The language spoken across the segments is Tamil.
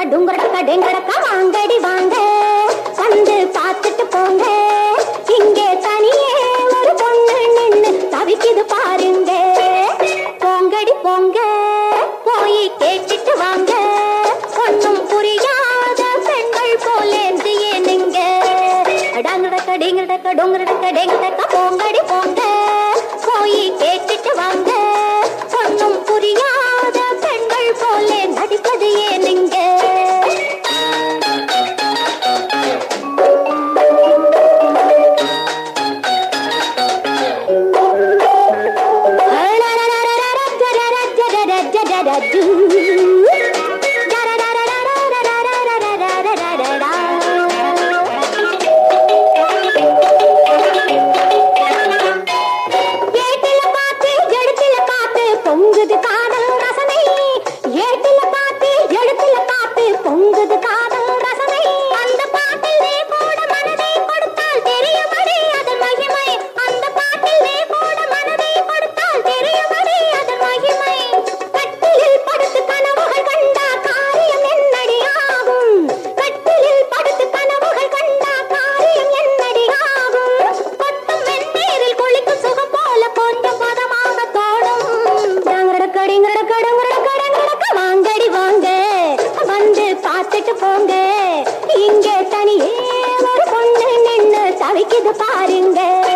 டங்கடக்க டுங்கடக்க டெங்கடக்க வாங்கடி வாங்க வந்து பார்த்துட்டு போங்க இங்கே தனியே ஒரு பொண்ணு நின்னு தவிக்குது பாருங்க போங்கடி போங்க போய் கேட்டுட்டு வாங்க ஒண்ணும் புரியாத பெண்கள் போலேந்து ஏனுங்க டங்கடக்க டிங்கடக்க டொங்கடக்க டெங்கடக்க போங்கடி போங்க போய் கேட்டுட்டு வாங்க ஒண்ணும் புரியாத பெண்கள் போலே நடிப்பது ஏனுங்க ஏட்டில பார்த்து எழுத்துல பார்த்து பொங்குது காதல் ரசனை ஏட்டில பார்த்து எழுத்துல பார்த்து பொங்குது காதல் ரசனை அந்த பாட்டில் நீ கூட மனதை கொடுத்தால் தெரியுமடி அதன் மகிமை அந்த பாட்டில் நீ கூட மனதை கொடுத்தால் தெரியுமடி அதன் மகிமை கட்டிலில் படுத்து கனவுகள் கண்டா காரியம் என்னடி ஆகும் கட்டிலில் படுத்து கனவுகள் கண்டா காரியம் என்னடி ஆகும் கொட்டும் வெந்நீரில் குளிக்கும் சுகம் போல கொஞ்சம் பதமாக தோடும் வாங்கடி வாங்க வந்து பார்த்துட்டு போங்க இங்கே தனியே ஒரு பொண்ணு நின்னு தவிக்குது பாருங்க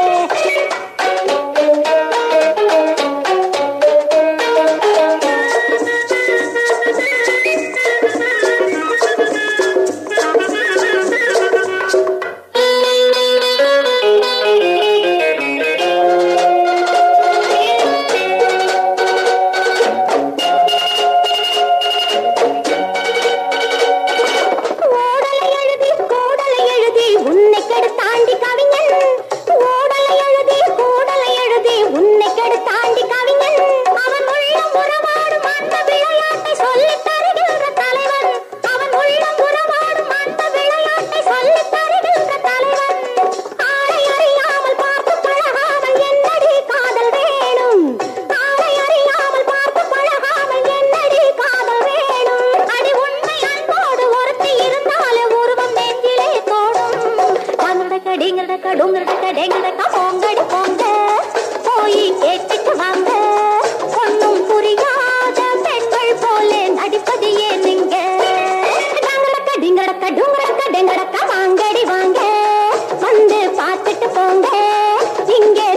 ஓடலை எழுதி கோடலை எழுதி உன்னை கெடு தாண்டி கவிஞன் ஓடலை எழுதி கோடலை எழுதி உன்னை கெடு தாண்டி கவிஞன் அவன் உள்ளம் உறவாடும் அந்த விளையாட்டை சொல்லித் தருகின்ற தலைவன் அவன் உள்ளம் உறவாடும் அந்த விளையாட்டை சொல்லித் தருகின்ற தலைவன் ஆளை அறியாமல் பார்த்து பழகாமல் என்னடி காதல் வேணும் ஆளை அறியாமல் பார்த்து பழகாமல் என்னடி காதல் வேணும் அடி உண்மை அன்போடு ஒருத்தி இருந்தாலே உருவம் நெஞ்சிலே தோடும் டங்கடக்க டிங்கடக்க டுங்கடக்க டெங்கடக்க போங்கடி போங்க போய் கேட்டுட்டு வாங்க ஒண்ணும் புரியாத பெண்கள் போலே நடிப்பது ஏனுங்க டங்கடக்க டிங்கடக்க டுங்கடக்க டெங்கடக்க வாங்கடி வாங்க வந்து பார்த்துட்டு போங்க இங்கே